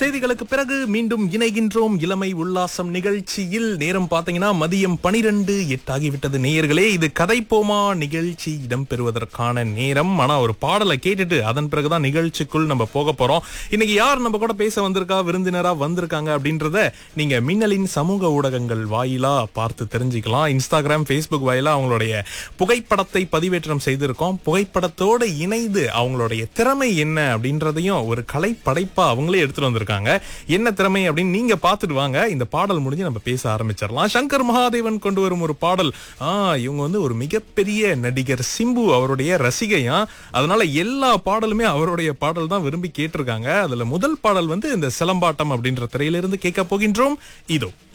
செய்திகளுக்கு பிறகு மீண்டும் இணைகின்றோம் இளமை உல்லாசம் நிகழ்ச்சியில் நேரம் பாத்தீங்கன்னா மதியம் பனிரெண்டு எட்டாகிவிட்டது நேயர்களே இது கதை போமா நிகழ்ச்சி இடம்பெறுவதற்கான நேரம் ஆனா ஒரு பாடலை கேட்டுட்டு அதன் பிறகுதான் நிகழ்ச்சிக்குள் நம்ம போக போறோம் இன்னைக்கு யார் நம்ம கூட பேச வந்திருக்கா விருந்தினரா வந்திருக்காங்க அப்படின்றத நீங்க மின்னலின் சமூக ஊடகங்கள் வாயிலா பார்த்து தெரிஞ்சுக்கலாம் இன்ஸ்டாகிராம் ஃபேஸ்புக் வாயிலா அவங்களுடைய புகைப்படத்தை பதிவேற்றம் செய்திருக்கோம் புகைப்படத்தோடு இணைந்து அவங்களுடைய திறமை என்ன அப்படின்றதையும் ஒரு கலை படைப்பா அவங்களே எடுத்துட்டு வந்திருக்காங்க என்ன திறமை அப்படின்னு நீங்க பார்த்துட்டு வாங்க இந்த பாடல் முடிஞ்சு நம்ம பேச ஆரம்பிச்சிடலாம் சங்கர் மகாதேவன் கொண்டு வரும் ஒரு பாடல் ஆ இவங்க வந்து ஒரு மிகப்பெரிய நடிகர் சிம்பு அவருடைய ரசிகையா அதனால எல்லா பாடலுமே அவருடைய பாடல் தான் விரும்பி கேட்டிருக்காங்க அதுல முதல் பாடல் வந்து இந்த சிலம்பாட்டம் அப்படின்ற திரையிலிருந்து கேட்க போகின்றோம் இதோ